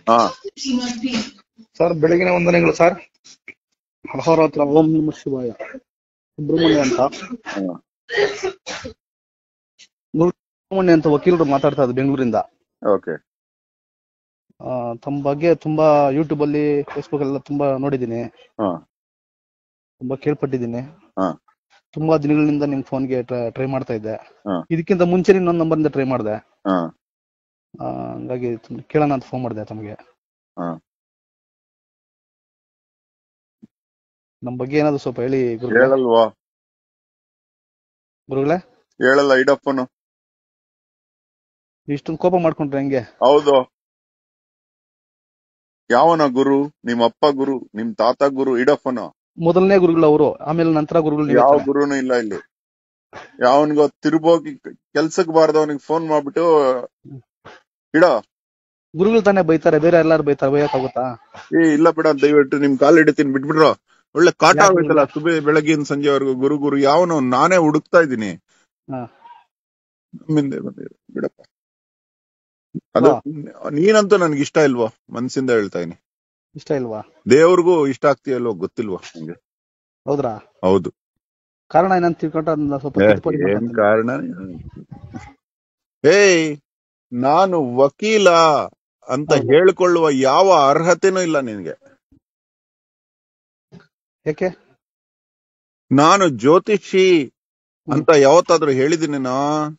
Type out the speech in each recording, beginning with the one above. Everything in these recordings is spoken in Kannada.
ಹಾ ಸರ್ ಬೆಳಗಿನ ವಂದನೆಗಳು ಸರ್ ಅಹೋರಾತ್ರ ಓಂ ನಮ ಶಿವಾಯ ಸುಬ್ರಹ್ಮಣ್ಯ ಅಂತ ಹಾ. ಸುಬ್ರಹ್ಮಣ್ಯ ಅಂತ ವಕೀಲರು ಮಾತಾಡ್ತಾ ಇದ್ದು ಬೆಂಗಳೂರಿಂದ ಓಕೆ ಆ, ತಮ್ಮ ಬಗ್ಗೆ ತುಂಬಾ ಯೂಟ್ಯೂಬ್ ಅಲ್ಲಿ ಫೇಸ್ಬುಕ್ ಎಲ್ಲ ತುಂಬಾ ನೋಡಿದ್ದೀನಿ ಹಾ ತುಂಬಾ ಕೇಳ್ಪಟ್ಟಿದ್ದೀನಿ ಹಾ ತುಂಬಾ ದಿನಗಳಿಂದ ನಿಮ್ ಫೋನ್ಗೆ ಟ್ರೈ ಮಾಡ್ತಾ ಇದ್ದೆ ಹಾ ಇದಕ್ಕಿಂತ ಮುಂಚೆ ಇನ್ನೊಂದು ನಂಬರಿಂದ ಟ್ರೈ ಮಾಡಿದೆ ಹಾ ಹಂಗಾಗಿ ತುಂಬ- ಕೇಳೋಣ ಅಂತ ಫೋನ್ ಮಾಡಿದೆ ತಮಗೆ ಹಾ ನಮ್ ಬಗ್ಗೆ ಏನಾದ್ರು ಸ್ವಲ್ಪ ಹೇಳಿ ಗುರುಗಳೇ ಹೇಳಲ್ವಾ ಗುರುಗಳೇ ಹೇಳಲ್ಲ ಇಡಪ್ಪನು ಇಷ್ಟೊಂದು ಕೋಪ ಮಾಡ್ಕೊಂಡ್ರೆ ಹೆಂಗೆ ಹೌದು ಯಾವನ ಗುರು ನಿಮ್ ಅಪ್ಪ ಗುರು ನಿಮ್ ತಾತ ಗುರು ಇಡಪ್ಪನ ಮೊದಲನೇ ಗುರುಗಳು ಅವರು ಆಮೇಲೆ ನಂತರ ಗುರುಗಳು ನೀವೇ ಯಾವ ತಾನೆ? ಗುರುನು ಇಲ್ಲ ಇಲ್ಲಿ ಯಾವನ್ಗೋ ತಿರುಬೋಗಿ ಕೆಲ್ಸಕ್ ಬಾರ್ದವನಿಗೆ ಫೋನ್ ಮಾಡ್ಬಿಟ್ಟು ಇಡ ಗುರುಗಳು ತಾನೇ ಬೈತಾರೆ ಬೇರೆ ಎಲ್ಲಾರು ಬೈತಾರೆ ಬೈಯಕ್ಕಾಗುತ್ತಾ ಏ ಇಲ್ಲ ಬಿಡ ದಯವಿಟ್ಟು ನಿಮ್ ಕಾಲ್ ಹಿಡಿತೀನಿ ಬಿಟ್ಬಿಡ್ರ ಒಳ್ಳೆ ಕಾಟ ಯಾಕೆ ಆಗೋಯ್ತಲ್ಲ ಸುಬೆ ಬೆಳಗಿನ ಸಂಜೆವರೆಗೂ ಗುರು ಗುರು ಯಾವನು ನಾನೇ ಹುಡುಕ್ತಾ ಇದ್ದೀನಿ ಹಾ ಮುಂದೆ ಬಂದಿರು ಬಿಡಪ್ಪ ಅದು ನೀನಂತೂ ನನ್ಗೆ ಇಷ್ಟ ಇಲ್ವೋ ಮನ್ಸಿಂದ ಹೇಳ್ತಾ ಇದೀನಿ ಇಷ್ಟ ಇಲ್ವಾ ದೇವ್ರಿಗೂ ಇಷ್ಟ ಆಗ್ತೀಯಲ್ವೋ ಗೊತ್ತಿಲ್ವೋ ನಂಗೆ ಹೌದ್ರಾ ಹೌದು ಕಾರಣ ಏನಂತ ತಿಳ್ಕೊಂಡ್ರೆ ಅದನ್ನ ಸ್ವಲ್ಪ ಏ, ತಿದ್ದುಪಡಿ ಏನ್ ಮಾಡ್ಕೊಂತೀನಿ. ಕಾರಣ ಏಯ್ ನಾನು ವಕೀಲ ಅಂತ ಹೌದು. ಹೇಳ್ಕೊಳ್ಳುವ ಯಾವ ಅರ್ಹತೆನೂ ಇಲ್ಲ ನಿನ್ಗೆ ಯಾಕೆ ನಾನು ಜ್ಯೋತಿಷಿ ಅಂತ ಯಾವತ್ತಾದ್ರೂ ಹೇಳಿದೀನಿ ನಾ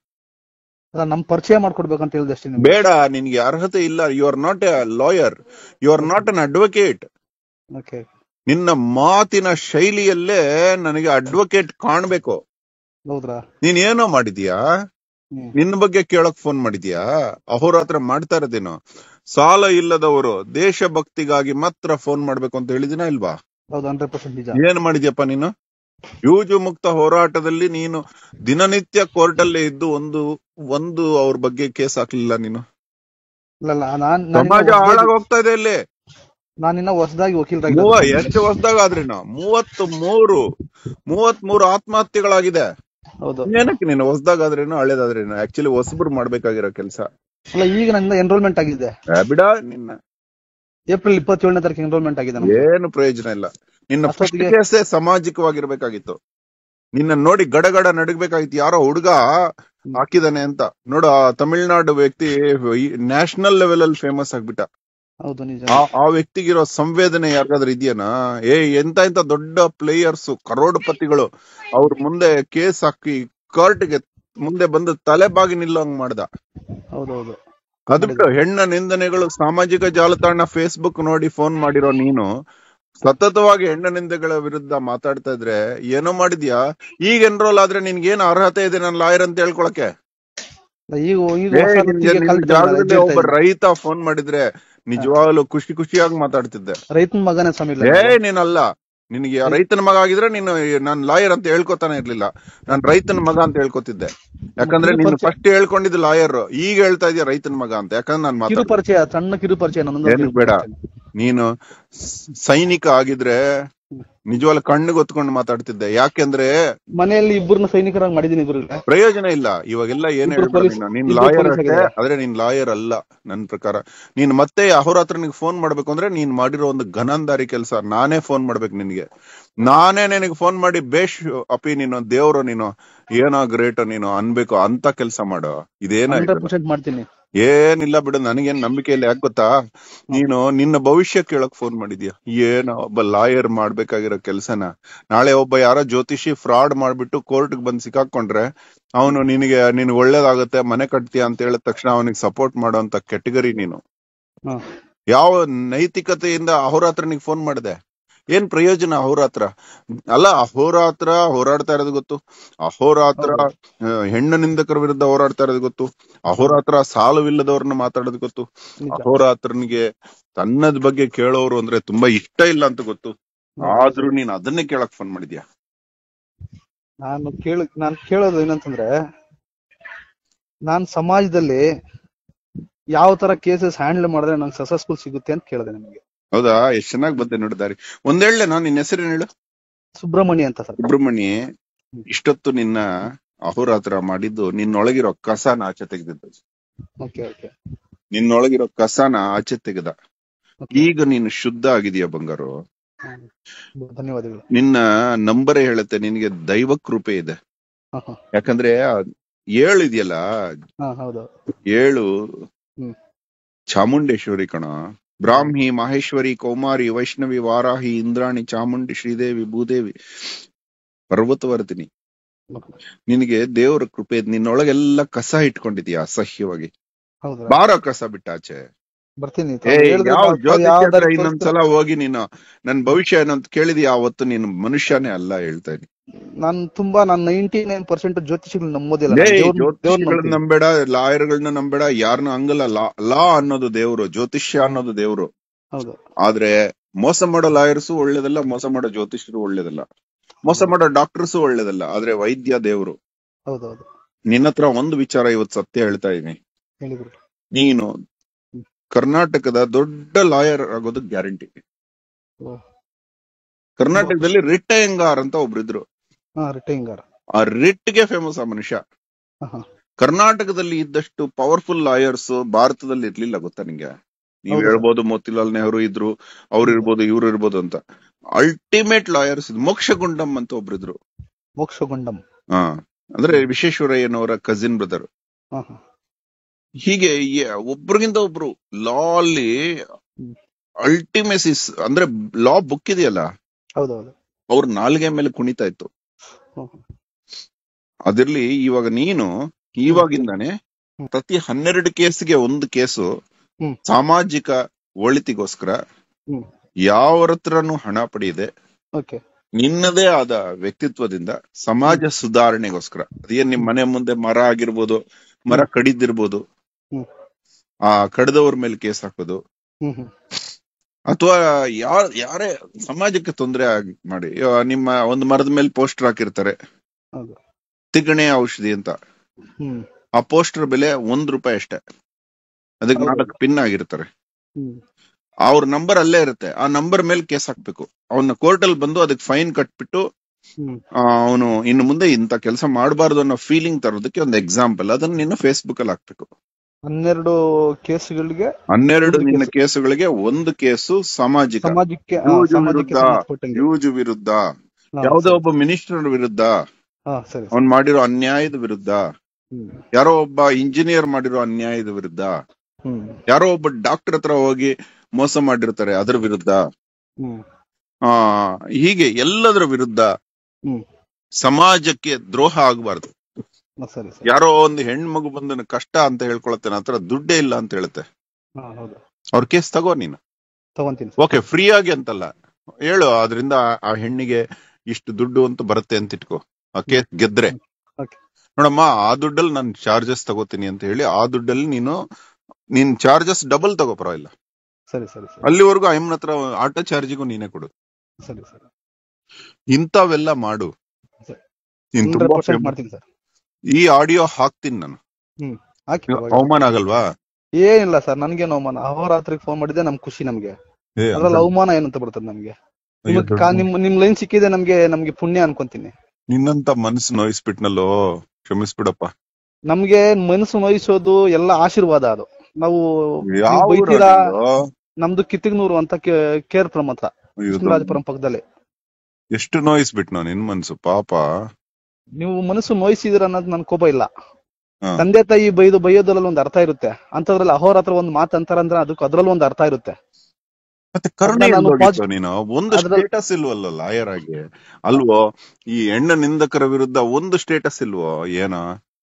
ಅಲ್ಲ ನಮ್ ಪರಿಚಯ ಮಾಡ್ಕೊಡ್ಬೇಕಂತ ಹೇಳಿದೆ ಅಷ್ಟೇ ನಿಮ್ಗೆ ಬೇಡ ನಿನ್ಗೆ ಅರ್ಹತೆ ಇಲ್ಲ you are not a lawyer you are not an advocate okay ನಿನ್ನ ಮಾತಿನ ಶೈಲಿಯಲ್ಲೇ ನನಗೆ ಅಡ್ವೊಕೇಟ್ ಕಾಣ್ಬೇಕು ಹೌದ್ರಾ ನೀನ್ ಏನೋ ಮಾಡಿದ್ಯಾ ಹ್ಮ್ ನಿನ್ನ ಬಗ್ಗೆ ಕೇಳಕ್ ಫೋನ್ ಮಾಡಿದ್ಯಾ ಅಹೋರಾತ್ರ ಮಾಡ್ತಾ ಇರೋದೇನೋ ಸಾಲ ಇಲ್ಲದವರು ದೇಶಭಕ್ತಿಗಾಗಿ ಮಾತ್ರ ಫೋನ್ ಮಾಡ್ಬೇಕು ಅಂತ ಹೇಳಿದಿನ ಇಲ್ವಾ ಹೌದು ಹಂಡ್ರೆಡ್ ಪರ್ಸೆಂಟ್ ನಿಜ ಏನ್ ಮಾಡಿದ್ಯಪ್ಪ ನೀನು ಯೂಜು ಮುಕ್ತ ಹೋರಾಟದಲ್ಲಿ ನೀನು ದಿನನಿತ್ಯ ಕೋರ್ಟ್ ಅಲ್ಲೇ ಇದ್ದು ಒಂದು ಒಂದು ಅವ್ರ ಬಗ್ಗೆ ಕೇಸ್ ಹಾಕ್ಲಿಲ್ಲ ನೀನು ಇಲ್ಲ ಇಲ್ಲ ನಾನ್ ಸಮಾಜ ಹಾಳಾಗ್ ಹೋಗ್ತಾ ಇದೆ ಇಲ್ಲಿ ನಾನಿನ್ನ ಹೊಸದಾಗಿ ಮೂವ ವಕೀಲರಾಗಿ ಎಷ್ಟು ಹೊಸದಾಗ ಆದ್ರೇನು ಮೂವತ್ ಮೂರು ಮೂವತ್ ಮೂರು ಆತ್ಮಹತ್ಯೆಗಳಾಗಿದೆ ಹೌದು ಏನಕ್ಕೆ ನೀನು ಹೊಸದಾಗಾದ್ರೇನು ಹಳೇದಾದ್ರೇನು ಆಕ್ಚುಲಿ ಹೊಸಬ್ರು ಮಾಡ್ಬೇಕಾಗಿರೋ ಕೆಲಸ ಅಲ್ಲ ಈಗ ನನ್ನ ಎನ್ರೋಲ್ಮೆಂಟ್ ಆಗಿದೆ ಬಿಡ ನಿನ್ನ ಏಪ್ರಿಲ್ ಇಪ್ಪತ್ತೇಳನೇ ತಾರೀಕು ಎನ್ರೋಲ್ಮೆಂಟ್ ಆಗಿದೆ ನಮ್ದು. ಏನು ಪ್ರಯೋಜನ ಇಲ್ಲ ನಿನ್ನ ಫಸ್ಟ್ ಅಷ್ಟೊತ್ತಿಗೆ- ಕೇಸೇ ಸಾಮಾಜಿಕವಾಗಿರ್ಬೇಕಾಗಿತ್ತು ನಿನ್ನ ನೋಡಿ ಗಡಗಡ ನಡಗ್ಬೇಕಾಗಿತ್ತು ಯಾರೋ ಹುಡುಗ ಹಾಕಿದಾನೆ ಅಂತ ನೋಡು ಆ ತಮಿಳ್ನಾಡು ವ್ಯಕ್ತಿ ನ್ಯಾಷನಲ್ ಲೆವೆಲ್ ಅಲ್ಲಿ ಫೇಮಸ್ ಆಗ್ಬಿಟ್ಟ ಹೌದು ನಿಜ ಆ ಆ ವ್ಯಕ್ತಿಗಿರೋ ಸಂವೇದನೆ ಯಾರಿಗಾದ್ರೂ ಇದೆಯೇನಾ ಏ ಎಂತ ಎಂತ ದೊಡ್ಡ ಪ್ಲೇಯರ್ಸ್ ಕರೋಡ್ಪತಿಗಳು ಅವ್ರ ಮುಂದೆ ಕೇಸ್ ಹಾಕಿ ಕೋರ್ಟ್ಗೆ ಮುಂದೆ ಬಂದು ತಲೆ ಬಾಗಿ ನಿಲ್ಲೋಂಗ್ ಮಾಡ್ದ ಹೌದೌದು ಅದು ಬಿಟ್ಟು ಹೆಣ್ಣ ನಿಂದನೆಗಳು ಸಾಮಾಜಿಕ ಜಾಲತಾಣ ಫೇಸ್ಬುಕ್ ನೋಡಿ ಫೋನ್ ಮಾಡಿರೋ ನೀನು ಸತತವಾಗಿ ಹೆಣ್ಣ ನಿಂದೆಗಳ ವಿರುದ್ಧ ಮಾತಾಡ್ತಾ ಇದ್ರೆ ಏನೋ ಮಾಡಿದ್ಯಾ ಈಗ ಎನ್ರೋಲ್ ಆದ್ರೆ ನಿನ್ಗೆ ಏನ್ ಅರ್ಹತೆ ಇದೆ ನಾನು ಲಾಯರ್ ಅಂತ ಹೇಳ್ಕೊಳಕ್ಕೆ ಅಲ್ಲ, ಈಗ ಈಗ ಏ, ಹೊಸ ನಿನ್ಗೆ ವೃತ್ತಿಗೆ ನಿನ್ ಕಾಲ್ ಇಟ್ಟಿದ್ದಾರೆ, ಜಾಗದಲ್ಲಿ ಹೇಳ್ತಾ ಒಬ್ಬ ಇದ್ದೀನಿ. ರೈತ ಫೋನ್ ಮಾಡಿದ್ರೆ ನಿಜವಾಗ್ಲೂ ಖುಷಿ ಖುಷಿಯಾಗಿ ಮಾತಾಡ್ತಿದ್ದೆ ರೈತನ ಮಗನೇ ಸ್ವಾಮಿ ಇಲ್ಲ ಏ ನೀನಲ್ಲ ನಿನಗೆ ರೈತನ ಮಗ ಆಗಿದ್ರೆ ನೀನು ನಾನ್ ಲಾಯರ್ ಅಂತ ಹೇಳ್ಕೊತಾನೆ ಇರ್ಲಿಲ್ಲ ನಾನ್ ರೈತನ ಮಗ ಅಂತ ಹೇಳ್ಕೊತಿದ್ದೆ ಯಾಕಂದ್ರೆ ಕಿರು ನೀನು ಪರಿಚಯ- ಫಸ್ಟ್ ಹೇಳ್ಕೊಂಡಿದ್ದು ಲಾಯರ್ ಈಗ ಹೇಳ್ತಾ ಇದೀಯ ರೈತನ ಮಗ ಅಂತ ಯಾಕಂದ್ರೆ ನಾನ್ ಕಿರು ಮಾತಾಡ ಪರಿಚಯ ಸಣ್ಣ ಕಿರು ಪರಿಚಯ ನನ್ನೊಂದು ಏನಕ್ ಬೇಡ ನೀನು ಸ್- ಸೈನಿಕ ಆಗಿದ್ರೆ ನಿಜವಾಗ್ಲ ಕಣ್ಣಿಗೆ ಹೊತ್ಕೊಂಡು ಮಾತಾಡ್ತಿದ್ದೆ ಯಾಕೆಂದ್ರೆ ಮನೆಯಲ್ಲಿ ಇಬ್ಬರನ್ನ ಸೈನಿಕರಾಗಿ ಮಾಡಿದೀನಿ ಗುರುಗಳೇ ಪ್ರಯೋಜನ ಇಲ್ಲ ಇವಾಗೆಲ್ಲ ಏನ್ ಇಬ್ರು ಹೇಳ್ಬೇಡ police- ನೀನು. ನೀನ್ ಇಬ್ರು ಲಾಯರ್ police ಅಷ್ಟೇ ಆಗಿದ್ದಾರೆ. ಆದ್ರೆ ನೀನ್ ಲಾಯರ್ ಅಲ್ಲ ನನ್ ಪ್ರಕಾರ ನೀನ್ ಮತ್ತೆ ಅಹೋರಾತ್ರ ನಿನ್ಗೆ ಫೋನ್ ಮಾಡ್ಬೇಕು ಅಂದ್ರೆ ನೀನ್ ಮಾಡಿರೋ ಒಂದು ಘನಂದಾರಿ ಕೆಲಸ ನಾನೇ ಫೋನ್ ಮಾಡ್ಬೇಕು ನಿನ್ಗೆ ನಾನೇ ನಿನಗೆ ಫೋನ್ ಮಾಡಿ ಬೇಷ್ ಅಪಿ ನೀನು ದೇವ್ರು ನೀನು ಏನೋ ಗ್ರೇಟ್ ನೀನು ಅನ್ಬೇಕು ಅಂತ ಕೆಲಸ ಮಾಡು ಹಂಡ್ರೆಡ್ ಇದೇನಾಯ್ತು ಪರ್ಸೆಂಟ್ ಮಾಡ್ತೀನಿ ಏನಿಲ್ಲ ಬಿಡು ನನಗೇನ್ ನಂಬಿಕೆ ಇಲ್ಲ ಯಾಕೆ ಗೊತ್ತಾ ನೀನು ನಿನ್ನ ಭವಿಷ್ಯ ಕೇಳಕ್ ಫೋನ್ ಮಾಡಿದ್ಯಾ ಏನೋ ಒಬ್ಬ ಲಾಯರ್ ಮಾಡ್ಬೇಕಾಗಿರೋ ಕೆಲ್ಸನ ನಾಳೆ ಒಬ್ಬ ಯಾರೋ ಜ್ಯೋತಿಷಿ ಫ್ರಾಡ್ ಮಾಡ್ಬಿಟ್ಟು ಕೋರ್ಟ್ ಬಂದ್ ಸಿಕ್ಕಾಕೊಂಡ್ರೆ ಅವನು ನಿನಗೆ ನಿನ್ ಒಳ್ಳೇದಾಗುತ್ತೆ ಮನೆ ಕಟ್ತೀಯ ಅಂತ ಹೇಳಿದ ತಕ್ಷಣ ಅವನಿಗೆ ಸಪೋರ್ಟ್ ಮಾಡೋಂತ ಕೆಟಗರಿ ನೀನು ಹಾ ಯಾವ ನೈತಿಕತೆಯಿಂದ ಅಹೋರಾತ್ರ ನಿಗ್ ಫೋನ್ ಮಾಡಿದೆ ಏನ್ ಪ್ರಯೋಜನ ಅಹೋರಾತ್ರ ಅಲ್ಲ ಅಹೋರಾತ್ರ ಹೋರಾಡ್ತಾ ಇರೋದು ಗೊತ್ತು ಅಹೋರಾತ್ರ ಆ, ಹೆಣ್ಣು ನಿಂದಕರ ವಿರುದ್ಧ ಹೋರಾಡ್ತಾ ಇರೋದು ಗೊತ್ತು ಅಹೋರಾತ್ರ ಸಾಲವಿಲ್ಲದವ್ರನ್ನ ಮಾತಾಡೋದು ಗೊತ್ತು ನಿಜ ಅಹೋರಾತ್ರನಿಗೆ ತನ್ನದ್ ಬಗ್ಗೆ ಕೇಳೋರು ಅಂದ್ರೆ ತುಂಬಾ ಇಷ್ಟ ಇಲ್ಲ ಅಂತ ಗೊತ್ತು ಆದ್ರೂ ನೀನ್ ಅದನ್ನೇ ಕೇಳಕ್ ಫೋನ್ ಮಾಡಿದ್ಯಾ ನಾನು ಕೇಳ ನಾನು ಕೇಳೋದು ಏನಂತಂದ್ರೆ ನಾನ್ ಸಮಾಜದಲ್ಲಿ ಯಾವ ತರ ಕೇಸಸ್ ಹ್ಯಾಂಡಲ್ ಮಾಡಿದ್ರೆ ನಂಗೆ ಸಕ್ಸಸ್ಫುಲ್ ಸಿಗುತ್ತೆ ಅಂತ ಕೇಳಿದೆ ನಿಮಗೆ ಹೌದಾ ಎಷ್ಟ್ ಚೆನ್ನಾಗ್ ಬಂದೆ ನೋಡಿದಾರಿ ಒಂದ್ ಹೇಳ ನಾನು ನಿನ್ನ ಹೆಸರೇನು ಹೇಳು ಸುಬ್ರಹ್ಮಣ್ಯ ಅಂತ ಸರ್ ಸುಬ್ರಹ್ಮಣ್ಯ ಇಷ್ಟೊತ್ತು ನಿನ್ನ ಅಹೋರಾತ್ರ ಮಾಡಿದ್ದು ನಿನ್ನೊಳಗಿರೋ ಕಸನ ಆಚೆ ತೆಗೆದಿದ್ದು ಓಕೆ ಓಕೆ ನಿನ್ನೊಳಗಿರೋ ಕಸನ ಆಚೆ ತೆಗೆದ Okay. ಈಗ ನೀನು ಶುದ್ಧ ಆಗಿದೆಯಾ ಬಂಗಾರು ಹ್ಮ್. ಧನ್ಯವಾದಗಳು ನಿನ್ನ ನಂಬರೇ ಹೇಳುತ್ತೆ ನಿನಗೆ ದೈವ ಕೃಪೆ ಇದೆ ಹಾ ಹಾ ಯಾಕಂದ್ರೆ ಆ ಏಳು ಇದೆಯಲ್ಲ ಹಾ ಹೌದು ಏಳು ಹ್ಮ್. ಚಾಮುಂಡೇಶ್ವರಿ ಕಣ ಬ್ರಾಹ್ಮಿ ಮಹೇಶ್ವರಿ ಕೌಮಾರಿ ವೈಷ್ಣವಿ ವಾರಾಹಿ ಇಂದ್ರಾಣಿ ಚಾಮುಂಡಿ ಶ್ರೀದೇವಿ ಭೂದೇವಿ ಪರ್ವತವರ್ತಿನಿ ನಿನಗೆ ದೇವರ ಕೃಪೆ ಇದೆ. ನಿನ್ನೊಳಗೆಲ್ಲ ಕಸ ಇಟ್ಕೊಂಡಿದ್ಯಾ ಅಸಹ್ಯವಾಗಿ ಹೌದಾ ಬಾರ ಕಸ ಬಿಟ್ಟಾಚೆ ಬರ್ತೀನಿ ಏ ತಾವು ಹೇಳಿದ್ರೆ ಯಾವ ಡಾಕ್ಟರ್ ಜ್ಯೋತಿಷ್ಯ ಯಾವ ಹತ್ರ ದಾರಿ ಇನ್ನೊಂದ್ಸಲ ಹೋಗಿ ನೀನು ನನ್ ಭವಿಷ್ಯ ಏನಂತ ಕೇಳಿದ್ಯಾ ಅವತ್ತು ನೀನು ಮನುಷ್ಯನೇ ಅಲ್ಲ ಹೇಳ್ತಾ ಇದ್ದೀನಿ ನಾನು ತುಂಬಾ ನಾನು ನೈಂಟಿ ನೈನ್ ಪರ್ಸೆಂಟ್ ಜ್ಯೋತಿಷಿಗಳು ನಂಬೋದಿಲ್ಲ ಲೇ, ನಾನು ದೇವ್ರ್ನ- ದೇವ್ರ್ನ ಜ್ಯೋತಿಷಿಗಳನ್ನ ನಂಬ್ತೀನಿ. ನಂಬೇಡ ಲಾಯರ್ಗಳನ್ನ ನಂಬೇಡ ಯಾರನ್ನ ಹಂಗಲ್ಲ ಲಾ ಲಾ ಅನ್ನೋದು ದೇವ್ರು ಜ್ಯೋತಿಷ್ಯ ಅನ್ನೋದು ದೇವ್ರು ಹೌದು ಆದ್ರೆ ಮೋಸ ಮಾಡೋ ಲಾಯರ್ಸು ಒಳ್ಳೇದಲ್ಲ ಮೋಸ ಮಾಡೋ ಜ್ಯೋತಿಷ್ಯರು ಒಳ್ಳೇದಲ್ಲ ಮೋಸ ಮಾಡೋ ಡಾಕ್ಟರ್ಸು ಒಳ್ಳೇದಲ್ಲ ಆದ್ರೆ ವೈದ್ಯ ದೇವ್ರು ಹೌದು ಹೌದು ನಿನ್ನ ಹತ್ರ ಒಂದು ವಿಚಾರ ಇವತ್ತು ಸತ್ಯ ಹೇಳ್ತಾ ಇದೀನಿ ಹೇಳಿ ಗುರು ನೀನು ಕರ್ನಾಟಕದ ದೊಡ್ಡ ಲಾಯರ್ ಆಗೋದು ಗ್ಯಾರಂಟಿ ಓ. ಕರ್ನಾಟಕದಲ್ಲಿ ರಿಟ್ಟಯ್ಯಂಗಾರ್ ಅಂತ ಒಬ್ರಿದ್ರು ಹಾ ರಿಟೈಂಗಾರ ಆ ರಿಟ್ಗೆ ಫೇಮಸ್ ಆ ಮನುಷ್ಯ ಹಾ ಹಾ ಕರ್ನಾಟಕದಲ್ಲಿ ಇದ್ದಷ್ಟು ಪವರ್ಫುಲ್ ಲಾಯರ್ಸ್ ಭಾರತದಲ್ಲಿ ಇರ್ಲಿಲ್ಲ ಗೊತ್ತಾ ನಿಂಗೆ ನೀವ್ ಹೌದು. ಹೇಳ್ಬೋದು ಮೋತಿಲಾಲ್ ನೆಹರು ಇದ್ರು ಅವ್ರು ಇರ್ಬೋದು ಇವ್ರು ಇರ್ಬೋದು ಅಂತ ಅಲ್ಟಿಮೇಟ್ ಲಾಯರ್ಸ್ ಮೋಕ್ಷಗುಂಡಂ ಅಂತ ಒಬ್ರಿದ್ರು ಮೋಕ್ಷಗೊಂಡಂ ಹಾ ಅಂದ್ರೆ ವಿಶ್ವೇಶ್ವರಯ್ಯನವರ ಕಸಿನ್ ಬ್ರದರ್ ಹಾ ಹಾ ಹೀಗೆ ಯ- ಒಬ್ರಿಗಿಂತ ಒಬ್ರು ಲಾ ಅಲ್ಲಿ ಹ್ಮ್. ಅಲ್ಟಿಮೇಸಿಸ್ ಅಂದ್ರೆ ಲಾ ಬುಕ್ ಇದೆಯಲ್ಲ ಹೌದು ಹೌದು ಅವ್ರ ನಾಲ್ಗೆ ಮೇಲೆ ಕುಣಿತಾ ಇತ್ತು ಹ್ಮ್, ಹ್ಮ್. ಅದಿರ್ಲಿ ಇವಾಗ ನೀನು ಇವಾಗಿಂದಾನೆ ಹ್ಮ್. ಪ್ರತಿ ಹನ್ನೆರಡು ಕೇಸ್ಗೆ ಒಂದು ಕೇಸು ಹ್ಮ್. ಸಾಮಾಜಿಕ ಒಳಿತಿಗೋಸ್ಕರ ಹ್ಮ್. ಯಾವರ ಹತ್ರನೂ ಹಣ ಪಡೆಯದೆ ಓಕೆ ನಿನ್ನದೇ ಆದ ವ್ಯಕ್ತಿತ್ವದಿಂದ ಸಮಾಜ ಸುಧಾರಣೆಗೋಸ್ಕರ ಅದೇನ್ ನಿಮ್ ಮನೆ ಮುಂದೆ ಮರ ಆಗಿರ್ಬೋದು ಮರ ಕಡಿದಿರ್ಬೋದು ಹ್ಮ್. ಆ ಕಡ್ದವ್ರ ಮೇಲೆ ಕೇಸ್ ಹಾಕೋದು ಹ್ಮ್ ಹ್ಮ್ ಅಥವಾ ಯಾರ್ ಯಾರೇ ಸಮಾಜಕ್ಕೆ ತೊಂದರೆ ಆಗಿ ಮಾಡಿ ಇವಾಗ ನಿಮ್ಮ ಒಂದು ಮರದ ಮೇಲೆ ಪೋಸ್ಟರ್ ಹಾಕಿರ್ತಾರೆ ಹೌದು ತಿಗಣೆ ಔಷಧಿ ಅಂತ ಹ್ಮ್ ಆ ಪೋಸ್ಟರ್ ಬೆಲೆ ಒಂದ್ ರೂಪಾಯಿ ಅಷ್ಟೇ ಅದಕ್ಕೆ ಹೌದು. ನಾಲ್ಕು ಪಿನ್ ಆಗಿರ್ತಾರೆ ಹ್ಮ್ ಅವ್ರ ನಂಬರ್ ಅಲ್ಲೇ ಇರುತ್ತೆ ಆ ನಂಬರ್ ಮೇಲೆ ಕೇಸ್ ಹಾಕ್ಬೇಕು ಅವನ್ನ ಕೋರ್ಟ್ ಅಲ್ಲಿ ಬಂದು ಅದಕ್ಕೆ ಫೈನ್ ಕಟ್ಬಿಟ್ಟು ಹ್ಮ್ ಅವನು ಇನ್ನು ಮುಂದೆ ಇಂತ ಕೆಲಸ ಮಾಡಬಾರ್ದು ಅನ್ನೋ ಫೀಲಿಂಗ್ ತರೋದಕ್ಕೆ ಒಂದು ಎಕ್ಸಾಂಪಲ್ ಅದನ್ನ ನೀನು ಫೇಸ್ಬುಕ್ ಅಲ್ಲಿ ಹಾಕ್ಬೇಕು ಹನ್ನೆರಡು ಕೇಸ್ಗಳಿಗೆ ಹನ್ನೆರಡು ಒಂದು ನಿನ್ನ ಕೇಸು. ಕೇಸುಗಳಿಗೆ ಒಂದು ಕೇಸು ಸಾಮಾಜಿಕ ಸಮಾಜಕ್ಕೆ ಆ, ಯೂಜು ಸಮಾಜಕ್ಕೆ ವಿರುದ್ಧ, ಸಂಬಂಧಪಟ್ಟಂಗೆ ಯೂಜ್ ವಿರುದ್ಧ ಹಾ, ಯಾವುದೋ ಸರಿ. ಒಬ್ಬ ಮಿನಿಸ್ಟರ್ ವಿರುದ್ಧ ಹಾ ಸರಿ ಸರಿ. ಅವ್ನ್ ಮಾಡಿರೋ ಅನ್ಯಾಯದ ವಿರುದ್ಧ ಹ್ಮ್ ಯಾರೋ ಒಬ್ಬ ಇಂಜಿನಿಯರ್ ಮಾಡಿರೋ ಅನ್ಯಾಯದ ವಿರುದ್ಧ ಹ್ಮ್ ಯಾರೋ ಒಬ್ಬ ಡಾಕ್ಟರ್ ಹತ್ರ ಹೋಗಿ ಮೋಸ ಮಾಡಿರ್ತಾರೆ ಅದ್ರ ವಿರುದ್ಧ ಹ್ಮ್ ಆ ಹೀಗೆ ಎಲ್ಲದರ ವಿರುದ್ಧ ಹ್ಮ್ ಸಮಾಜಕ್ಕೆ ದ್ರೋಹ ಆಗಬಾರ್ದು ಹಾ, ಸರಿ ಸರಿ ಯಾರೋ ಒಂದು ಹೆಣ್ಮಗು ಬಂದು ನನಗ್ ಕಷ್ಟ ಅಂತ ಹೇಳ್ಕೊಳತ್ತೆ ನನ್ನ ಹತ್ರ ದುಡ್ಡೇ ಇಲ್ಲ ಅಂತ ಹೇಳುತ್ತೆ ಹಾ ಹೌದು ಅವ್ರ ಕೇಸ್ ತಗೋ ನೀನು ತಗೊಂತೀನಿ ಓಕೆ ಫ್ರೀ ಆಗಿ ಅಂತಲ್ಲ ಹೇಳು ಅದರಿಂದ ಆ ಹೆಣ್ಣಿಗೆ ಇಷ್ಟು ದುಡ್ಡು ಅಂತ ಬರುತ್ತೆ ಅಂತ ಇಟ್ಕೋ ಆ ಕೇಸ್ ಗೆದ್ರೆ Okay. ನೋಡಮ್ಮ ಆ ದುಡ್ಡಲ್ಲಿ ನಾನು ಚಾರ್ಜಸ್ ತಗೋತೀನಿ ಅಂತ ಹೇಳಿ ಆ ದುಡ್ಡಲ್ಲಿ ನೀನು ನೀನ್ ಚಾರ್ಜಸ್ ಡಬಲ್ ತಗೋ ಪರವಾಗಿಲ್ಲ ಸರಿ ಸರಿ ಸರಿ ಅಲ್ಲಿವರೆಗೂ ಅಯ್ಯಮ್ಮನ ಹತ್ರ ಆಟೋ ಚಾರ್ಜಿಗೂ ನೀನೇ ಕೊಡು ಸರಿ ಸರಿ ಇಂಥವೆಲ್ಲ ಮಾಡು ಸರಿ. ನೀನ್ ಹಂಡ್ರೆಡ್ ತುಂಬಾ ಪರ್ಸೆಂಟ್ famous. ಮಾಡ್ತೀನಿ ಸರ್ ಈ ಆಡಿಯೋ ಹಾಕ್ತೀನಿ ನಾನು ಹಾಕಿ ಪರವಾಗಿಲ್ಲ. ಅವಮಾನ ಆಗಲ್ವಾ ಏನಿಲ್ಲ ಸರ್ ನನ್ಗೆ ಅವಮಾನ ಅಹೋರಾತ್ರಿಗೆ ಫೋನ್ ಮಾಡಿದ್ರೆ ನಮ್ ಖುಷಿ ನಮ್ಗೆ ಏ, ಅದ್ರಲ್ಲಿ ಅವಮಾನ ಏನಂತ ಬರ್ತದೆ ನಮ್ಗೆ ಅಯ್ಯೋ, ನಿಮಗ್ ದೊಡ್ಡ- ಕಾ- ನಿಮ್ ನಿಮ್ ಲೈನ್ ಸಿಕ್ಕಿದೆ ನಮ್ಗೆ ನಮ್ಗೆ ಪುಣ್ಯ ಅನ್ಕೊಂತೀನಿ ನಿನ್ನಂತ ಮನಸ್ಸು ನೋಯಿಸ್ಬಿಟ್ನಲ್ಲೋ ಕ್ಷಮಿಸ್ಬಿಡಪ್ಪ ನಮ್ಗೆ ಮನಸ್ಸು ನೋಯಿಸೋದು ಎಲ್ಲ ಆಶೀರ್ವಾದ ಅದು ನಾವು ನೀವು ಯಾವ ಬೈತೀರಾ ಊರಲ್ಲಿರೋ? ನಮ್ದು ಕಿತ್ತಿಗ್ನೂರು ಅಂತ ಕೇ- ಕೇರ್ ಪ್ರಮ್ ಹತ್ರ ಅಯ್ಯೋ, ಕೃಷ್ಣರಾಜಪುರಂ ಪಕ್ಕದಲ್ಲಿ ಎಷ್ಟು ನೋಯಿಸ್ಬಿಟ್ನೋ ನಿನ್ ಮನ್ಸು ಪಾಪ ನೀವು ಮನಸ್ಸು ನೋಯಿಸಿದ್ರ ಅನ್ನೋದು ನನ್ ಕೋಪ ಇಲ್ಲ ಹಾ. ತಂದೆ ತಾಯಿ ಬೈದು ಬೈಯೋದ್ರಲ್ಲಿ ಒಂದು ಅರ್ಥ ಇರುತ್ತೆ ಅಂತದ್ರಲ್ಲಿ ಅಹೋರಾತ್ರ ಒಂದ್ ಮಾತು ಅಂತಾರಂದ್ರೆ ಅದಕ್ಕೆ ಅದ್ರಲ್ಲಿ ಒಂದು ಅರ್ಥ ಇರುತ್ತೆ ಮತ್ತೆ ಕರುಣೆ ಅದ್ನ ನಾನು ಎಲ್ಗೋಗಿತ್ತು ಪಾಸ್- ನೀನು ಒಂದು ಅದ್ರಲ್ಲಿ- ಸ್ಟೇಟಸ್ ಇಲ್ವಲ್ಲ ಲಾಯರ್ ಆಗಿ ಅಲ್ವೋ ಈ ಹೆಣ್ಣ ನಿಂದಕರ ವಿರುದ್ಧ ಒಂದು ಸ್ಟೇಟಸ್ ಇಲ್ವೋ ಏನೋ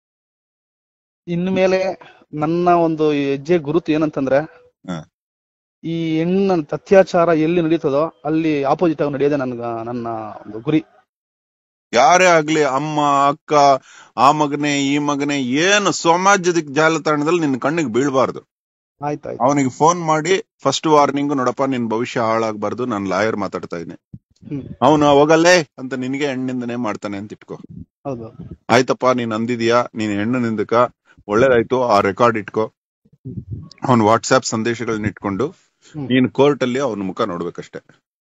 ಇನ್ಮೇಲೆ ನನ್ನ ಒಂದು ಹೆಜ್ಜೆ ಗುರುತು ಏನಂತಂದ್ರೆ ಹ. ಈ ಹೆಣ್ಣ ಅತ್ಯಾಚಾರ ಎಲ್ಲಿ ನಡೀತದೋ ಅಲ್ಲಿ ಆಪೋಸಿಟ್ ಆಗಿ ನಡೆಯೋದೇ ನನ್ಗ ನನ್ನ ಒಂದು ಗುರಿ ಯಾರೇ ಆಗ್ಲಿ ಅಮ್ಮ ಅಕ್ಕ ಆ ಮಗನೇ ಈ ಮಗನೇ ಏನು ಸಮಾಜದ ಜಾಲತಾಣದಲ್ಲಿ ನಿನ್ ಕಣ್ಣಿಗೆ ಬೀಳ್ಬಾರ್ದು ಆಯ್ತಾಯ್ತು ಅವನಿಗೆ ಫೋನ್ ಮಾಡಿ ಫಸ್ಟ್ ವಾರ್ನಿಂಗ್ ನೋಡಪ್ಪ ನಿನ್ ಭವಿಷ್ಯ ಹಾಳಾಗ್ಬಾರ್ದು ನಾನ್ ಲಾಯರ್ ಮಾತಾಡ್ತಾ ಇದ್ದೀನಿ ಹ್ಮ್ ಅವನು ಹೋಗಲ್ಲೇ ಅಂತ ನಿನಗೆ ಹೆಣ್ಣಿಂದನೇ ಮಾಡ್ತಾನೆ ಅಂತ ಇಟ್ಕೋ ಹೌದು ಆಯ್ತಪ್ಪ ನೀನ್ ಅಂದಿದ್ಯಾ ನೀನ್ ಹೆಣ್ಣು ನಿಂದಕ ಒಳ್ಳೇದಾಯ್ತು ಆ ರೆಕಾರ್ಡ್ ಇಟ್ಕೋ ಅವ್ನ್ ವಾಟ್ಸ್ಆಪ್ ಸಂದೇಶಗಳನ್ನ ಇಟ್ಕೊಂಡು ಹ್ಮ್. ನೀನ್ ಕೋರ್ಟ್ ಅಲ್ಲಿ ಅವನ ಮುಖ ನೋಡ್ಬೇಕಷ್ಟೇ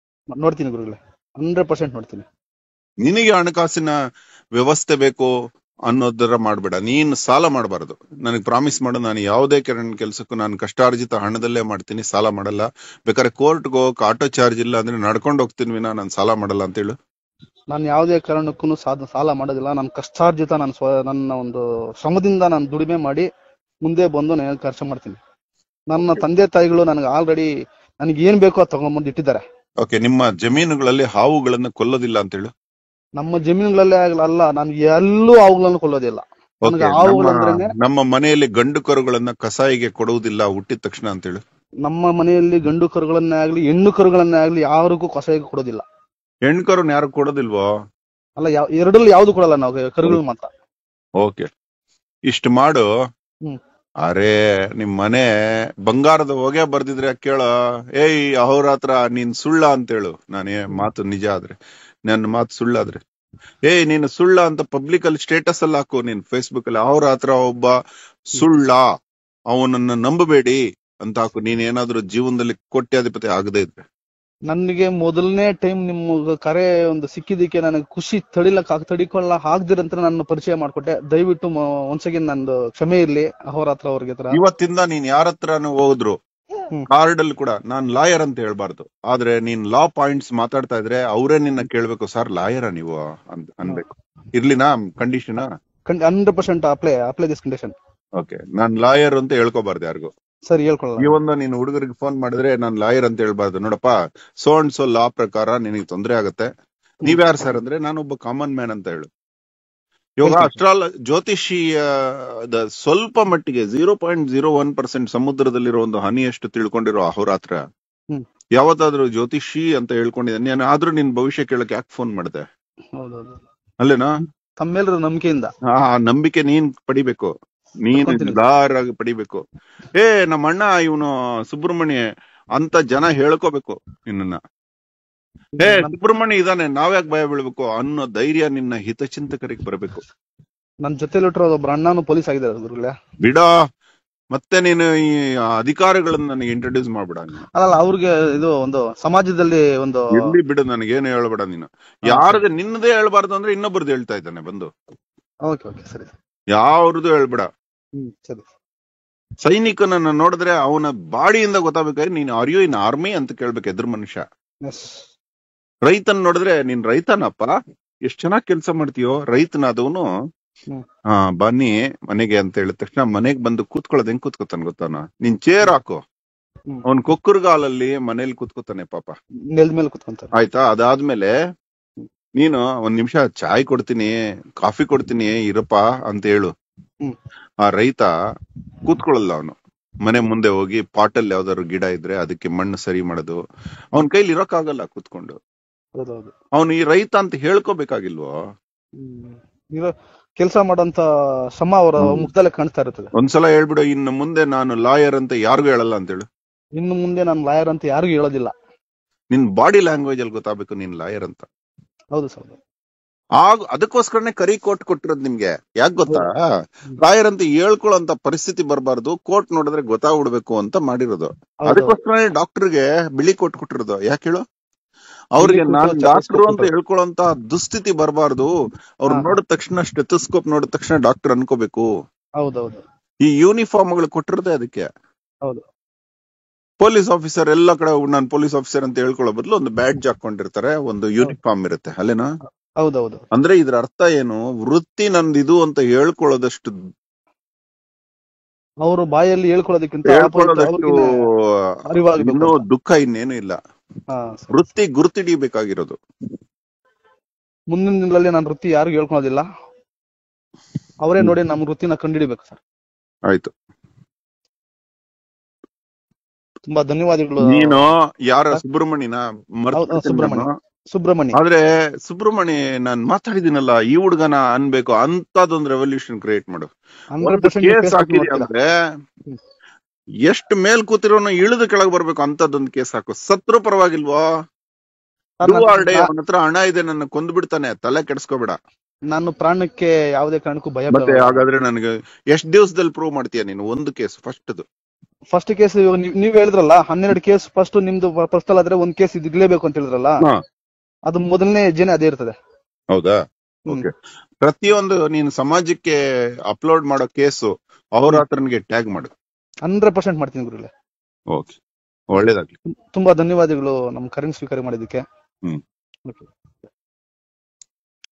ನೋಡ್ತೀನಿ ಗುರುಗಳೇ ಹಂಡ್ರೆಡ್ ಪರ್ಸೆಂಟ್ ನೋಡ್ತೀನಿ ನಿನಗೆ ಹಣಕಾಸಿನ ವ್ಯವಸ್ಥೆ ಬೇಕು ಅನ್ನೋದರ ಮಾಡ್ಬೇಡ ನೀನ್ ಸಾಲ ಮಾಡಬಾರದು ನನಗೆ ಪ್ರಾಮಿಸ್ ಮಾಡು ನಾನು ಯಾವುದೇ ಕಿರಣ್ ಕೆಲ್ಸಕ್ಕೂ ನಾನು ಕಷ್ಟಾರ್ಜಿತ ಹಣದಲ್ಲೇ ಮಾಡ್ತೀನಿ ಸಾಲ ಮಾಡಲ್ಲ ಬೇಕಾದ್ರೆ ಕೋರ್ಟ್ಗೆ ಹೋಗಕ್ ಆಟೋ ಚಾರ್ಜ್ ಇಲ್ಲ ಅಂದ್ರೆ ನಡ್ಕೊಂಡು ಹೋಗ್ತೀನಿ ವಿನಾ ನಾನು ಸಾಲ ಮಾಡಲ್ಲ ಅಂತ ಹೇಳು ನಾನು ಯಾವುದೇ ಕಾರಣಕ್ಕೂ ಸಾಲ ಸಾಲ ಮಾಡೋದಿಲ್ಲ ನಾನು ಕಷ್ಟಾರ್ಜಿತ ನಾನು ಸ್ವ ನನ್ನ ಒಂದು ಶ್ರಮದಿಂದ ನಾನು ದುಡಿಮೆ ಮಾಡಿ ಮುಂದೆ ಬಂದು ನಾನು ಖರ್ಚು ಮಾಡ್ತೀನಿ ನನ್ನ ತಂದೆ ತಾಯಿಗಳು ನನಗೆ ಆಲ್ರೆಡಿ ನನಗೆ ಏನ್ ಬೇಕೋ ಅದು ತಗೊಂಡ್ಬಂದು ಇಟ್ಟಿದ್ದಾರೆ ಓಕೆ ನಿಮ್ಮ ಜಮೀನುಗಳಲ್ಲಿ ಹಾವುಗಳನ್ನ ಕೊಲ್ಲೋದಿಲ್ಲ ಅಂತ ಹೇಳು ನಮ್ಮ ಜಮೀನುಗಳಲ್ಲೇ ಆಗ್ಲ ಅಲ್ಲ ನಾನು ಎಲ್ಲೂ ಅವುಗಳನ್ನು ಕೊಲ್ಲೋದಿಲ್ಲ ಓಕೆ ನನಗೆ ಹಾವುಗಳಂದ್ರೇನೆ ನಮ್ಮ ಮನೆಯಲ್ಲಿ ಗಂಡು ಕರುಗಳನ್ನ ಕಸಾಯಿಗೆ ಕೊಡುವುದಿಲ್ಲ ಹುಟ್ಟಿದ ತಕ್ಷಣ ಅಂತ ಹೇಳು ನಮ್ಮ ಮನೆಯಲ್ಲಿ ಗಂಡು ಕರುಗಳನ್ನೇ ಆಗ್ಲಿ ಹೆಣ್ಣು ಕರುಗಳನ್ನೇ ಆಗ್ಲಿ ಯಾರಿಗೂ ಕಸಾಯಿಗೆ ಕೊಡೋದಿಲ್ಲ ಹೆಣ್ಕರುನ್ ಯಾರು ಕೊಡೋದಿಲ್ವೋ ಅಲ್ಲ ಯಾವ ಎರಡರಲ್ಲಿ ಯಾವ್ದು ಕೊಡಲ್ಲ ನಾವು ಕರುಗಳು ಮಾತ್ರ ಓಕೆ ಇಷ್ಟು ಮಾಡು ಹ್ಮ್. ಅರೆ ನಿಮ್ ಮನೆ ಬಂಗಾರದ ಹೊಗೆ ಬರ್ದಿದ್ರೆ ಕೇಳ ಏಯ್ ಅವ್ರ ಹತ್ರ ನೀನ್ ಸುಳ್ಳ ಅಂತೇಳು ನಾನೇ ಮಾತು ನಿಜ ಆದ್ರೆ ನನ್ನ ಮಾತು ಸುಳ್ಳಾದ್ರೆ ಏಯ್ ನೀನು ಸುಳ್ಳ ಅಂತ ಪಬ್ಲಿಕ್ ಅಲ್ಲಿ ಸ್ಟೇಟಸ್ ಅಲ್ಲಿ ಹಾಕು ನೀನ್ ಫೇಸ್ಬುಕ್ ಅಲ್ಲಿ ಅವ್ರ ಹತ್ರ ಒಬ್ಬ ಸುಳ್ಳ ಅವನನ್ನ ನಂಬಬೇಡಿ ಅಂತ ಹಾಕು ನೀನ್ ಏನಾದ್ರೂ ಜೀವನದಲ್ಲಿ ಕೋಟ್ಯಾಧಿಪತಿ ಆಗದೆ ಇದ್ರೆ ನನಗೆ ಮೊದಲನೇ ಟೈಮ್ ನಿಮ್ಮ ಕರೆ ಒಂದು ಸಿಕ್ಕಿದ್ದಕ್ಕೆ ನನಗೆ ಖುಷಿ ತಡಿಲಕ್ ಆಗ್- ತಡಿಕೊಳ್ಳ ಆಗ್ದಿರಂತ ನನ್ನ ಪರಿಚಯ ಮಾಡ್ಕೊಟ್ಟೆ ದಯವಿಟ್ಟು ಒನ್ಸ್ ಅಗೇನ್ ನಂದು ಕ್ಷಮೆ ಇರ್ಲಿ ಅಹೋರ ಹತ್ರ ಅವ್ರಿಗೆ ಹತ್ರ ಇವತ್ತಿಂದ ನೀನ್ ಯಾರ ಹತ್ರನೂ ಹೋದ್ರು ಹ್ಮ್. ಕಾರ್ಡ್ ಅಲ್ಲಿ ಕೂಡ ನಾನ್ ಲಾಯರ್ ಅಂತ ಹೇಳ್ಬಾರ್ದು ಆದ್ರೆ ನೀನ್ ಲಾ ಪಾಯಿಂಟ್ಸ್ ಮಾತಾಡ್ತಾ ಇದ್ರೆ ಅವರೇ ನಿನ್ನ ಕೇಳ್ಬೇಕು ಸರ್ ಲಾಯರ ನೀವು ಅಂತ ಅನ್ಬೇಕು ಇರ್ಲಿನಾ condition hundred percent apply apply this condition okay ನಾನ್ ಲಾಯರ್ ಅಂತ ಹೇಳ್ಕೋಬಾರ್ದು ಯಾರಿಗೂ ಸರಿ ಹೇಳ್ಕೊಳ್ಳಲ್ಲ ಈ ಒಂದು ನೀನ್ ಹುಡುಗರಿಗೆ ಫೋನ್ ಮಾಡಿದ್ರೆ ನಾನ್ ಲಾಯರ್ ಅಂತ ಹೇಳ್ಬಾರ್ದು ನೋಡಪ್ಪ ಸೋ ಅಂಡ್ ಸೋ ಲಾ ಪ್ರಕಾರ ನಿನಗೆ ತೊಂದರೆ ಆಗತ್ತೆ ನೀವ್ಯಾರು ಸರ್ ಅಂದ್ರೆ ನಾನೊಬ್ಬ ಕಾಮನ್ ಮ್ಯಾನ್ ಅಂತ ಹೇಳು ಇವಾಗ ಹೇಳ್ತೀನಿ. ಅಸ್ಟ್ರಾಲ್ ಜ್ಯೋತಿಷಿಯ ದ ಸ್ವಲ್ಪ ಮಟ್ಟಿಗೆ zero point zero one percent ಸಮುದ್ರದಲ್ಲಿರೋ ಒಂದು ಹನಿಯಷ್ಟು ತಿಳ್ಕೊಂಡಿರೋ ಅಹೋರಾತ್ರ ಹ್ಮ್. ಯಾವತ್ತಾದ್ರೂ ಜ್ಯೋತಿಷಿ ಅಂತ ಹೇಳ್ಕೊಂಡಿದ್ದೆ ನಾನು ಆದ್ರೂ ನಿನ್ ಭವಿಷ್ಯ ಕೇಳಕ್ ಯಾಕೆ ಫೋನ್ ಮಾಡಿದೆ ಹೌದೌದು ಅಲ್ಲೇನಾ ತಮ್ಮೆಲ್ಲರ ನಂಬಿಕೆಯಿಂದ ಆ ಆ ನಂಬಿಕೆ ನೀನ್ ಪಡಿಬೇಕು ನೀನ್ ಪಡ್ಕೊಂತೀನಿ. ದಾರಾಗಿ ಪಡಿಬೇಕು ಏ ನಮ್ಮ ಅಣ್ಣ ಇವನು ಸುಬ್ರಹ್ಮಣ್ಯ ಅಂತ ಜನ ಹೇಳ್ಕೋಬೇಕು ನಿನ್ನ ಏ ನನ್- ಸುಬ್ರಹ್ಮಣ್ಯ ಇದಾನೆ ನಾವ್ಯಾಕ್ ಭಯ ಬೀಳ್ಬೇಕು ಅನ್ನೋ ಧೈರ್ಯ ನಿನ್ನ ಹಿತಚಿಂತಕರಿಗೆ ಬರಬೇಕು ನನ್ ಜೊತೆಲಿಟ್ಟಿರೋ ಒಬ್ರು ಅಣ್ಣನು ಪೊಲೀಸ್ ಆಗಿದ್ದಾರೆ ಗುರುಗಳೇ ಬಿಡ ಮತ್ತೆ ನೀನು ಈ ಅಧಿಕಾರಿಗಳನ್ನ ನನಗೆ ಇಂಟ್ರೊಡ್ಯೂಸ್ ಮಾಡ್ಬೇಡ ನೀನು ಅಲ್ಲ ಅವ್ರಿಗೆ ಇದು ಒಂದು ಸಮಾಜದಲ್ಲಿ ಒಂದು ಎಲ್ಲಿ ಬಿಡು ನನಗೇನು ಹೇಳ್ಬೇಡ ನೀನು ಯಾರದೇ ನಿನ್ನದೇ ಹೇಳ್ಬಾರ್ದು ಅಂದ್ರೆ ಇನ್ನೊಬ್ರದ್ದು ಹೇಳ್ತಾ ಇದ್ದಾನೆ ಬಂದು ಓಕೆ ಓಕೆ ಸರಿ ಯಾವ್ರದ್ದು ಹೇಳ್ಬೇಡ ಹ್ಮ್ ಸರಿ ಸೈನಿಕನನ್ನ ನೋಡಿದ್ರೆ ಅವನ ಬಾಡಿಯಿಂದ ಗೊತ್ತಾಗ್ಬೇಕಾದ್ರೆ ನೀನು ಆರ್ಯೋ ಇನ್ ಆರ್ಮಿ ಅಂತ ಕೇಳ್ಬೇಕು ಎದುರು ಮನುಷ್ಯ ಎಸ್ ರೈತನ್ ನೋಡಿದ್ರೆ ನೀನ್ ರೈತನಪ್ಪ ಎಷ್ಟ್ ಚೆನ್ನಾಗ್ ಕೆಲಸ ಮಾಡ್ತೀಯೋ ರೈತನಾದವನು ಹ್ಮ್. ಹಾ ಬನ್ನಿ ಮನೆಗೆ ಅಂತ ಹೇಳಿದ ತಕ್ಷಣ ಮನೆಗ್ ಬಂದು ಕೂತ್ಕೊಳ್ಳೋದ್ ಹೆಂಗ್ ಕೂತ್ಕೋತಾನ ಗೊತ್ತಾನ ನೀನ್ ಚೇರ್ ಹಾಕು ಹ್ಮ್. ಅವ್ನ್ ಕೊಕ್ಕರ್ಗಾಲಲ್ಲಿ ಮನೇಲಿ ಕೂತ್ಕೋತಾನೆ ಪಾಪ ನೆಲದ ಮೇಲೆ ಕುತ್ಕೊಂತಾರೆ ಆಯ್ತಾ ಅದಾದ್ಮೇಲೆ ನೀನು ಒಂದ್ ನಿಮಿಷ ಚಾಯ್ ಕೊಡ್ತೀನಿ ಕಾಫಿ ಕೊಡ್ತೀನಿ ಇರಪ್ಪ ಅಂತ ಹೇಳು ಹ್ಮ್. ಆ ರೈತ ಕೂತ್ಕೊಳ್ಳಲ್ಲ ಅವನು ಮನೆ ಮುಂದೆ ಹೋಗಿ ಪಾಟಲ್ಲಿ ಯಾವ್ದಾದ್ರು ಗಿಡ ಇದ್ರೆ ಅದಕ್ಕೆ ಮಣ್ಣು ಸರಿ ಮಾಡೋದು ಅವನ್ ಕೈಲಿ ಇರೋಕ್ಕಾಗಲ್ಲ ಕೂತ್ಕೊಂಡು ಹೌದೌದು ಅವನು ಈ ರೈತ ಅಂತ ಹೇಳ್ಕೋಬೇಕಾಗಿಲ್ವೋ ಹ್ಮ್ ಇರೋ ಕೆಲಸ ಮಾಡೋಂತ ಶ್ರಮ ಅವರ ಹ್ಮ್. ಮುಖದಲ್ಲೇ ಕಾಣಿಸ್ತಾ ಇರ್ತದೆ ಒಂದ್ಸಲ ಹೇಳ್ಬಿಡು ಇನ್ನು ಮುಂದೆ ನಾನು ಲಾಯರ್ ಅಂತ ಯಾರಿಗೂ ಹೇಳಲ್ಲ ಅಂತ ಹೇಳು ಇನ್ನು ಮುಂದೆ ನಾನು ಲಾಯರ್ ಅಂತ ಯಾರಿಗೂ ಹೇಳೋದಿಲ್ಲ ನಿನ್ ಬಾಡಿ ಲ್ಯಾಂಗ್ವೇಜ್ ಅಲ್ಲಿ ಗೊತ್ತಾಗ್ಬೇಕು ನೀನ್ ಲಾಯರ್ ಅಂತ ಹೌದು ಸರ್ ಆಗ ಅದಕ್ಕೋಸ್ಕರನೇ ಕರಿ ಕೋರ್ಟ್ ಕೊಟ್ಟಿರೋದು ನಿಮ್ಗೆ ಯಾಕೆ ಗೊತ್ತಾ ಲಾಯರ್ ಅಂತ ಹೇಳ್ಕೊಳ್ಳೋಂತ ಪರಿಸ್ಥಿತಿ ಬರಬಾರ್ದು ಕೋರ್ಟ್ ನೋಡಿದ್ರೆ ಗೊತ್ತಾಗ್ಬಿಡ್ಬೇಕು ಅಂತ ಮಾಡಿರೋದು ಅದಕ್ಕೋಸ್ಕರನೇ ಡಾಕ್ಟರ್ಗೆ ಬಿಳಿ ಕೋಟ್ ಕೊಟ್ಟಿರೋದು ಯಾಕೆ ಹೇಳು ಅವ್ರಿಗೆ ಬಿಳಿ ನಾನ್ coat, ಡಾಕ್ಟರ್ stethoscope ಅಂತ ಹೇಳ್ಕೊಳ್ಳೋಂತ ದುಸ್ಥಿತಿ ಬರಬಾರ್ದು ಅವ್ರು ಹಾ. ನೋಡಿದ ತಕ್ಷಣ ಸ್ಟೆಥೋಸ್ಕೋಪ್ ನೋಡಿದ ತಕ್ಷಣ ಡಾಕ್ಟರ್ ಅನ್ಕೋಬೇಕು ಹೌದೌದು ಈ ಯೂನಿಫಾರ್ಮ್ ಗಳು ಕೊಟ್ಟಿರೋದೇ ಅದಕ್ಕೆ ಹೌದು ಪೊಲೀಸ್ ಆಫೀಸರ್ ಎಲ್ಲ ಕಡೆ ನಾನು ಪೊಲೀಸ್ ಆಫೀಸರ್ ಅಂತ ಹೇಳ್ಕೊಳ್ಳೋ ಬದಲು ಒಂದು ಬ್ಯಾಡ್ಜ್ ಹಾಕೊಂಡಿರ್ತಾರೆ ಒಂದು ಯೂನಿಫಾರ್ಮ್ ಇರುತ್ತೆ ಅಲ್ಲೇನಾ ಹೌದೌದು ಅಂದ್ರೆ ಇದ್ರ ಅರ್ಥ ಏನು ವೃತ್ತಿ ನಂದಿದು ಅಂತ ಹೇಳ್ಕೊಳ್ಳೋದಷ್ಟು ಅವರು ಬಾಯಲ್ಲಿ ಹೇಳ್ಕೊಳ್ಳೋದಕ್ಕಿಂತ opposite ಹೇಳ್ಕೊಳ್ಳೋದಷ್ಟು ಅವ್ರಿಗಿನ್ನ ಅರಿವಾಗ್ಬೇಕು ಇನ್ನೂ ಅಂತ. ದುಃಖ ಇನ್ನೇನು ಇಲ್ಲ ಹಾ, ಸರಿ. ವೃತ್ತಿ ಗುರುತಿಡಿಬೇಕಾಗಿರೋದು ಮುಂದಿನ ದಿನಗಳಲ್ಲಿ ನಾನು ವೃತ್ತಿ ಯಾರಿಗೂ ಹೇಳ್ಕೊಳ್ಳೋದಿಲ್ಲ ಅವರೇ ನೋಡಿ ನಮ್ಮ ವೃತ್ತಿನ ಕಂಡುಹಿಡಿಬೇಕು ಸರ್ ಆಯ್ತು ತುಂಬಾ ಧನ್ಯವಾದಗಳು ನೀನು ಯಾರ ಸರ್? ಸುಬ್ರಹ್ಮಣ್ಯನ ಹೌದು, ಮರ್ತು ಸುಬ್ರಹ್ಮಣ್ಯ. ಸುಬ್ರಹ್ಮಣ್ಯ ಆದ್ರೆ ಸುಬ್ರಹ್ಮಣ್ಯ ನಾನ್ ಮಾತಾಡಿದಿನಲ್ಲ ಈ ಹುಡುಗನ ಅನ್ಬೇಕು ಅಂತದೊಂದು ರೆವಲ್ಯೂಷನ್ ಕ್ರಿಯೇಟ್ ಮಾಡು ಹಂಡ್ರೆಡ್ ಒಂದು ಕೇಸ್ ಹಾಕಿದ್ಯಾ ಅಂದ್ರೆ ಹ್ಮ್. ಎಷ್ಟ್ ಮೇಲ್ ಕೂತಿರೋನ ಇಳಿದು ಕೆಳಗ್ ಬರ್ಬೇಕು ಅಂತದೊಂದು ಕೇಸ್ ಹಾಕು ಸತ್ರು ಪರವಾಗಿಲ್ವಾ Do or die, ಅವನ ಹತ್ರ ಹಣ ಇದೆ ನನ್ನ ಕೊಂದು ಬಿಡ್ತಾನೆ ತಲೆ ಕೆಡ್ಸ್ಕೋಬೇಡ ನಾನು ಪ್ರಾಣಕ್ಕೆ ಯಾವುದೇ ಕಾರಣಕ್ಕೂ ಭಯ ಮತ್ತೆ ಹಾಗಾದ್ರೆ ನನಗೆ ಎಷ್ಟ್ ದಿವಸದಲ್ಲಿ ಪ್ರೂವ್ ಮಾಡ್ತೀಯ ನೀನು ಒಂದು ಕೇಸ್ ಫಸ್ಟ್ ಫಸ್ಟ್ ಕೇಸ್ ನೀವ್ ಹೇಳಿದ್ರಲ್ಲ ಹನ್ನೆರಡು ಕೇಸ್ ಫಸ್ಟ್ ನಿಮ್ದು ಪರ್ಸನಲ್ ಆದ್ರೆ ಒಂದ್ ಕೇಸ್ ಇರ್ಲೇಬೇಕು ಅಂತ ಹೇಳಿದ್ರಲ್ಲ ಹಾ. ಅದು ಮೊದಲನೇ ಹೆಜ್ಜೆನೆ ಅದೇ ಇರ್ತದೆ ಹೌದಾ ಹ್ಮ್. ಓಕೆ ಪ್ರತಿಯೊಂದು ನೀನು ಸಮಾಜಕ್ಕೆ ಅಪ್ಲೋಡ್ ಮಾಡೋ ಕೇಸು ಅವ್ರ ಹತ್ರನಿಗೆ ಟ್ಯಾಗ್ ಮಾಡು ಹಂಡ್ರೆಡ್ ಪರ್ಸೆಂಟ್ ಮಾಡ್ತೀನಿ ಗುರುಗಳೇ ಓಕೆ ಒಳ್ಳೇದಾಗ್ಲಿ ತುಂಬಾ ಧನ್ಯವಾದಗಳು ನಮ್ಮ ಕರೆನ್ ಸ್ವೀಕಾರ ಮಾಡಿದ್ದಕ್ಕೆ ಹ್ಮ್. Okay.